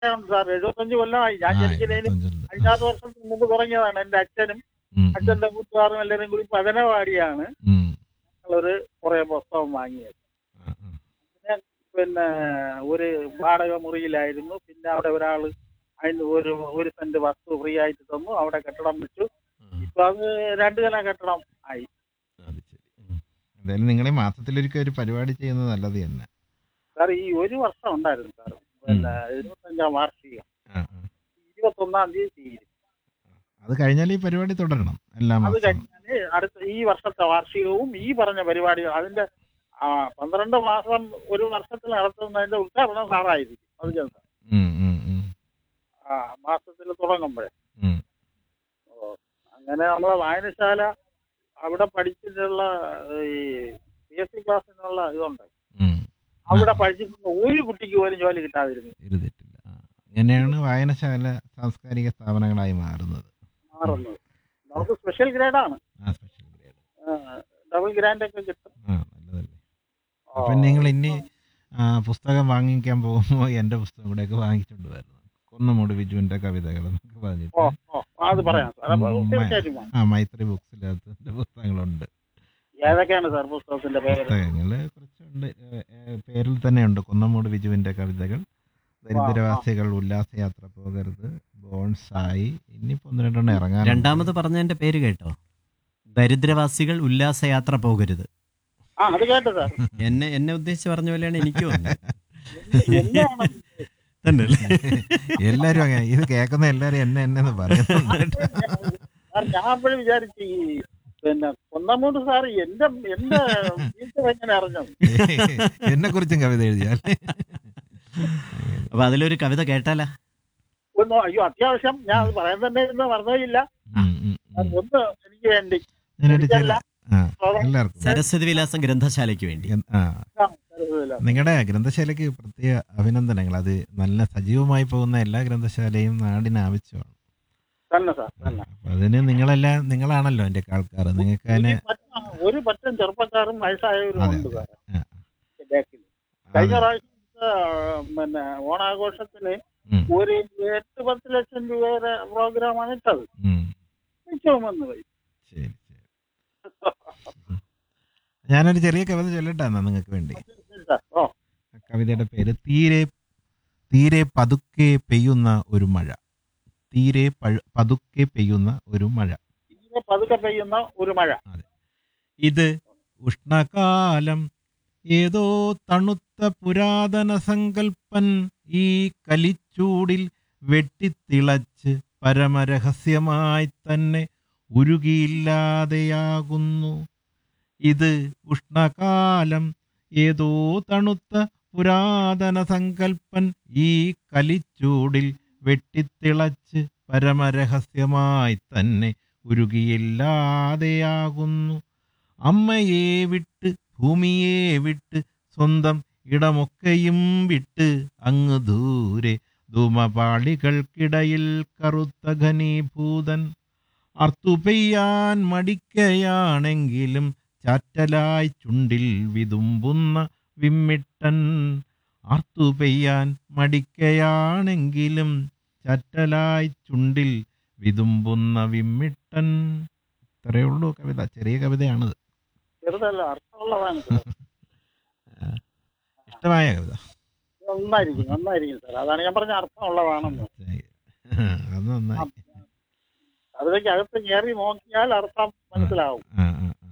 പറയാനുണ്ട് സാർ എഴുപത്തഞ്ച് കൊല്ലമായി ഞാൻ ആ, ജനിക്കുന്നതിന് ഇരുപത്തഞ്ചുണ്ട്. അഞ്ചാറ് വർഷത്തിന് മുമ്പ് തുടങ്ങിയതാണ് എന്റെ അച്ഛനും ഉം, ഉം, അച്ഛന്റെ കൂട്ടുകാരും എല്ലാവരും കൂടി പതനവാടിയാണ് ഉം. ഞങ്ങളൊരു കുറെ പുസ്തകം വാങ്ങിയത് ആ, ആ. പിന്നെ ഒരു വാടക മുറിയിലായിരുന്നു പിന്നെ അവിടെ ഒരാൾ അതിന് ഒരു ഒരു സെന്റ് വസ്തു ഫ്രീ ആയിട്ട് തന്നു അവിടെ കെട്ടിടം വെച്ചു ഇപ്പൊ അത് രണ്ടു നില കെട്ടിടം ആയി അത് ശരി ഉം. എന്തായാലും നിങ്ങൾ ഈ മാസത്തിലൊരിക്കൽ ഒരു പരിപാടി ചെയ്യുന്നത് നല്ലത് തന്നെ സാർ ഈ ഒരു വർഷം ഉണ്ടായിരുന്നു സാർ പിന്നെ ഇരുപത്തഞ്ചാം വാർഷികം ആ, ആ. ഇരുപത്തൊന്നാം തീയതി തീരും അത് കഴിഞ്ഞാൽ ഈ പരിപാടി തുടരണം എല്ലാ അത് മാസവും കഴിഞ്ഞാല് അടുത്ത ഈ വർഷത്തെ വാർഷികവും ഈ പറഞ്ഞ പരിപാടി അതിന്റെ ആ, പന്ത്രണ്ട് മാസം ഒരു വർഷത്തിൽ നടത്തുന്നതിന്റെ ഉദ്ഘാടനം സാറായിരിക്കും അത് ഞാൻ സാർ ഉം, ഉം, ഉം, ആ മാസത്തിൽ തുടങ്ങുമ്പോഴേ ഉം. അങ്ങനെ നമ്മളെ വായനശാല അവിടെ പഠിച്ചിട്ടുള്ള ഈ പി എസ് സി ക്ലാസ്സിനുള്ള ഇതുണ്ട് ഉം. അവിടെ പഠിച്ചിട്ടുള്ള ഒരു കുട്ടിക്ക് പോലും ജോലി കിട്ടാതിരുന്നു ഇരുതിട്ടില്ല ആ. ഇങ്ങനെയാണ് വായനശാല സാംസ്കാരിക സ്ഥാപനങ്ങളായി മാറുന്നത് മാറുന്നത് നമുക്ക് സ്പെഷ്യൽ ഗ്രേഡാണ് ആ സ്പെഷ്യൽ ഗ്രേഡ് ഡബിൾ ഗ്രാൻഡ് ഒക്കെ കിട്ടും ആ നല്ലതല്ലേ അപ്പം നിങ്ങൾ ഇനി ആ, പുസ്തകം വാങ്ങിക്കാൻ പോകുമ്പോൾ എൻ്റെ പുസ്തകം കൂടെയൊക്കെ വാങ്ങിച്ചുകൊണ്ട് വരണം കൊന്നമൂട് ബിജുവിൻ്റെ കവിതകൾ എന്നൊക്കെ ഓ പറഞ്ഞിട്ട് ഓ അത് പറയാം സാർ അപ്പൊ ഉം, തീർച്ചയായിട്ടും വേണം. ആ മൈത്രി ബുക്സിനകത്ത് എൻ്റെ പുസ്തകങ്ങളുണ്ട് ഏതൊക്കെയാണ് സാർ പുസ്തകത്തിന്റെ പേര് പുസ്തകങ്ങൾ കുറച്ചുണ്ട് ഏ, ഏ, പേരിൽ തന്നെയുണ്ട് കൊന്നമൂട് ബിജുവിൻ്റെ കവിതകൾ ദരിദ്രവാസികൾ ഉല്ലാസയാത്ര പോകരുത് ബോൺസായി ഇനിയിപ്പോൾ ഒന്ന് രണ്ടെണ്ണം ഇറങ്ങാൻ രണ്ടാമത് പറഞ്ഞതിന്റെ പേര് കേട്ടോ ദരിദ്രവാസികൾ ഉല്ലാസയാത്ര പോകരുത് ആ അത് കേട്ടു സാർ എന്നെ എന്നെ ഉദ്ദേശിച്ച് പറഞ്ഞ പോലെയാണ് എനിക്ക് വന്നത് എന്നെയാണ് തന്നെ എല്ലാവരും അങ്ങനെ ഇത് കേൾക്കുന്ന എല്ലാവരും എന്നെ എന്നെ എന്ന് പറയുന്നുണ്ട് സാർ ഞാൻ അപ്പോഴും വിചാരിച്ചു ഈ പിന്നെ കൊന്നമൂട് സാർ എന്റെ എന്റെ ടീച്ചർ എങ്ങനെ അറിഞ്ഞത് എന്നെ കുറിച്ചും കവിത എഴുതിയാൽ അപ്പൊ അതിലൊരു കവിത കേട്ടാലാ ഒന്ന് അയ്യോ അത്യാവശ്യം ഞാൻ അത് പറയാൻ തന്നെ ഇരുന്ന് മറന്നേയില്ല ഉം, ഉം, അത് ഉം. ഒന്ന് എനിക്ക് വേണ്ടി ഞാനൊരു ചില ആ എല്ലാവർക്കും സരസ്വതി വിലാസം ഗ്രന്ഥശാലയ്ക്ക് വേണ്ടി ആ ആ, തരത്തില്ല. നിങ്ങളുടെ ഗ്രന്ഥശാലയ്ക്ക് പ്രത്യേക അഭിനന്ദനങ്ങൾ അത് നല്ല സജീവമായി പോകുന്ന എല്ലാ ഗ്രന്ഥശാലയും നാടിന് ആവശ്യമാണ് തന്നെ സാർ തന്നെ അപ്പൊ അതിന് നിങ്ങളെല്ലാം നിങ്ങളാണല്ലോ എൻ്റെ ആൾക്കാർ നിങ്ങൾക്ക് അതിന് ഒരു പറ്റം- ഒരു പറ്റം ചെറുപ്പക്കാരും വയസ്സായവരും അതെ, ഉണ്ട് അതെ. സാർ ആ. ബാക്കിൽ കഴിഞ്ഞ അതെ. പ്രാവശ്യം പിന്നെ ഓണാഘോഷത്തിന് ഉം, ഒരു എട്ട് പത്ത് ലക്ഷം രൂപയുടെ പ്രോഗ്രാമാണ് ഇട്ടത് ഉം. മിച്ചവും വന്നു പോയി ശരി ശരി ഉം. ഞാനൊരു ചെറിയ കവിത ചൊല്ലട്ടാ എന്നാ നിങ്ങൾക്ക് വേണ്ടി ശരി സാർ ഓ ആ കവിതയുടെ പേര് തീരെ തീരെ പതുക്കെ പെയ്യുന്ന ഒരു മഴ തീരെ പഴു- പതുക്കെ പെയ്യുന്ന ഒരു മഴ ഇങ്ങനെ പതുക്കെ പെയ്യുന്ന ഒരു മഴ ഇത് ഉഷ്ണകാലം ഏതോ തണുത്ത പുരാതന സങ്കൽപ്പൻ ഈ കലിച്ചൂടിൽ വെട്ടിത്തിളച്ച് പരമരഹസ്യമായി തന്നെ ഉരുകിയില്ലാതെയാകുന്നു ഇത് ഉഷ്ണകാലം ഏതോ തണുത്ത പുരാതന സങ്കൽപ്പൻ ഈ കലിച്ചൂടിൽ വെട്ടിത്തിളച്ച് പരമരഹസ്യമായി തന്നെ ഉരുകിയില്ലാതെയാകുന്നു അമ്മയെ വിട്ട് ഭൂമിയെ വിട്ട് സ്വന്തം ഇടമൊക്കെയും വിട്ട് അങ്ങ് ദൂരെ ധൂമപാളികൾക്കിടയിൽ കറുത്ത ഘനീഭൂതൻ അർത്തു പെയ്യാൻ മടിക്കയാണെങ്കിലും ചാറ്റലായി ചുണ്ടിൽ വിതുമ്പുന്ന വിമ്മിട്ടൻ അർത്തു പെയ്യാൻ മടിക്കയാണെങ്കിലും ചാറ്റലായി ചുണ്ടിൽ വിതുമ്പുന്ന വിമ്മിട്ടൻ ഇത്രയേ ഉള്ളൂ കവിത ചെറിയ കവിതയാണിത് ചെറുതല്ല അർത്ഥമുള്ളതാണ് സാർ ഇഷ്ടമായ കവിത നന്നായിരിക്കും നന്നായിരിക്കും സാർ അതാണ് ഞാൻ പറഞ്ഞ അർത്ഥമുള്ളതാണെന്ന് അത് നന്നായി അതിലേക്ക് അകത്ത് കയറി നോക്കിയാൽ അർത്ഥം മനസ്സിലാവും ആ, ആ, ആ.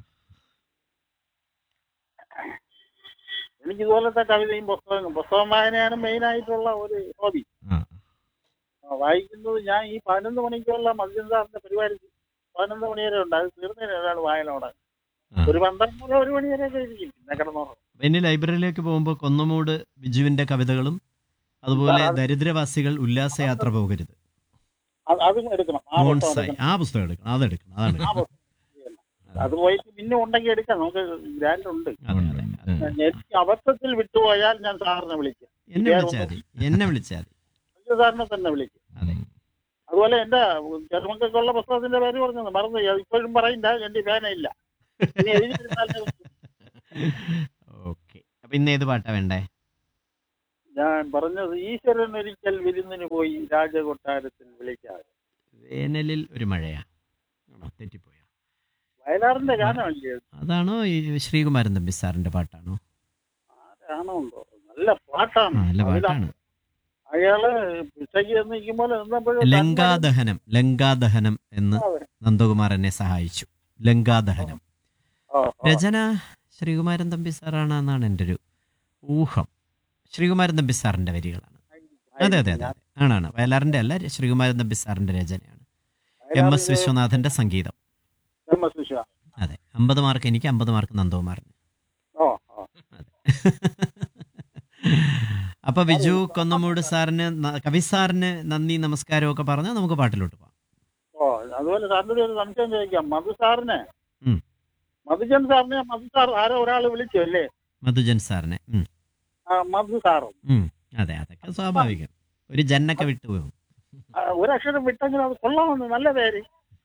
എനിക്ക് ഇതുപോലത്തെ കവിതയും പുസ്തകങ്ങളും പുസ്തകം വായനയാണ് മെയിൻ ആയിട്ടുള്ള ഒരു ഹോബി ആ, ആ, വായിക്കുന്നത് ഞാൻ ഈ പതിനൊന്ന് മണിക്കുള്ള മദ്യം സാറിന്റെ പരിപാടി പതിനൊന്ന് മണി വരെ ഉണ്ട് അത് തീർന്നതിന് ഒരാൾ വായനോടെ ആ. ഒരു പന്ത്രണ്ട് മുതൽ ഒരു മണി വരെ ഒക്കെ ഇരിക്കും പിന്നെ കിടന്നോറും ഇനി ലൈബ്രറിയിലേക്ക് പോകുമ്പോൾ കൊന്നമൂട് ബിജുവിന്റെ കവിതകളും അതുപോലെ ദരിദ്രവാസികൾ ഉല്ലാസയാത്ര പോകരുത് അത് അതും എടുക്കണം ആ പുസ്തകം മോൺസായി എടുക്കണം. ആ പുസ്തകം എടുക്കണം അതെടുക്കണം അതാണ് ആ പുസ്തകം എടുക്കണം. അത് പോയിട്ട് പിന്നെ ഉണ്ടെങ്കിൽ എടുക്കാം നമുക്ക് ഗ്രാൻഡ് ഉണ്ട് അതെ, അതെ, അതെ. എനിക്ക് അബദ്ധത്തിൽ വിട്ടുപോയാൽ ഞാൻ സാറിനെ വിളിക്കും എന്നെ വിളിച്ചാൽ മതി എന്നെ വിളിച്ചാൽ മതി മഞ്ജു സാറിനെ തന്നെ വിളിക്കും അതെ അതുപോലെ എന്റെ ചെറുമക്കൾക്കുള്ള പുസ്തകത്തിന്റെ പേര് പറഞ്ഞത് മറന്നു പോയി. അത് ഇപ്പോഴും പറയില്ല എന്റെ പേനയില്ല ഇനി എഴുതിയിരുന്നാലേ ഓക്കെ അപ്പൊ ഇന്ന് ഏത് പാട്ടാ വേണ്ടേ ഞാൻ പറഞ്ഞത് ഈശ്വരൻ ഒരിക്കൽ വിരുന്നിന് പോയി രാജകൊട്ടാരത്തിൽ വിളിക്കാതെ വേനലിൽ ഒരു മഴയാ ആണോ തെറ്റിപ്പോയാ വയലാറിന്റെ ഗാനമല്ലേ അത്? അതാണോ ഈ ശ്രീകുമാരൻ തമ്പി സാറിന്റെ പാട്ടാണോ ആരാണോ എന്തോ നല്ല പാട്ടാണ് ആ, നല്ല അതിലാ- പാട്ടാണ് അയാള് പിച്ചയ്ക്ക് നിൽക്കുമ്പോൾ നിന്നപ്പോഴും ലങ്കാദഹനം ലങ്കാദഹനം എന്ന് അതെ. നന്ദകുമാർ എന്നെ സഹായിച്ചു ലങ്കാദഹനം ആ, ആ. രചന ശ്രീകുമാരൻ തമ്പി സാറാണെന്നാണ് എൻ്റെ ഒരു ഊഹം ശ്രീകുമാരൻ തമ്പി സാറിന്റെ വരികളാണ് അതെ അതെ അതെ അതെ ആണാണ് വയലാറിന്റെ അല്ല ശ്രീകുമാരൻ തമ്പി സാറിന്റെ രചനയാണ് എം എസ് വയലാറിന്റെ വിശ്വനാഥന്റെ സംഗീതം എം എസ് വിശ്വ അതെ അമ്പത് മാർക്ക് എനിക്ക് അമ്പത് മാർക്ക് നന്ദകുമാറിന് ഓ ഓ അതെ അപ്പൊ ബിജു കൊന്നമൂട് സാറിന് ന- കവി സാറിന് നന്ദി നമസ്കാരം ഒക്കെ പറഞ്ഞാൽ നമുക്ക് പാട്ടിലോട്ട് പോവാം ഓ അതുപോലെ സാറിന്റെ ഒരു സംശയം ചോദിക്കാം മധു സാറിനെ ഉം. മധുജൻ സാറിനെ മധു സാർ ആരോ ഒരാൾ വിളിച്ചു അല്ലേ മധുജൻ സാറിനെ ഉം, ആ, മധു സാറും ഉം. അതെ അതൊക്കെ സ്വാഭാവികം ഒരു ജന്നൊക്കെ വിട്ടുപോകും ആ, ഒരക്ഷരം വിട്ടെങ്കിലും അത് കൊള്ളാമെന്ന് നല്ല പേര്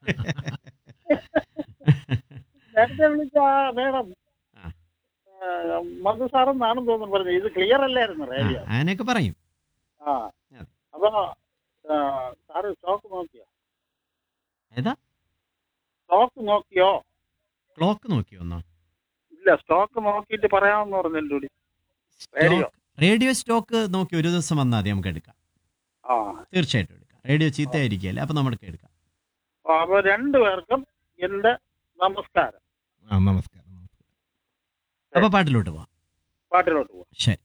നേരത്തെ വിളിച്ച ആ മേഡം ആ. ആ, മധു സാറെന്നാണെന്ന് തോന്നുന്നു പറഞ്ഞത് ഇത് ക്ലിയർ അല്ലായിരുന്നു ആ, റേഡിയോ അങ്ങനെയൊക്കെ പറയും ആ അതെ. അപ്പൊ ആ, സാറ് സ്റ്റോക്ക് നോക്കിയോ ഏതാ സ്റ്റോക്ക് നോക്കിയോ ക്ലോക്ക് നോക്കി വന്നോ ഇല്ല സ്റ്റോക്ക് നോക്കിയിട്ട് പറയാമെന്ന് പറഞ്ഞു എൻ്റെ കൂടി റേഡിയോ. റേഡിയോ സ്റ്റോക്ക് നോക്കി ഒരു ദിവസം വന്നാൽ മതി നമുക്ക് എടുക്കാം ആ തീർച്ചയായിട്ടും എടുക്കാം റേഡിയോ ചീത്തയായിരിക്കുകയല്ലേ അപ്പൊ നമുക്ക് എടുക്കാം അപ്പൊ രണ്ടുപേർക്കും എന്റെ നമസ്കാരം ആ നമസ്കാരം നമസ്കാരം അപ്പൊ പാട്ടിലോട്ട് പോവാം പാട്ടിലോട്ട് പോവാം ശരി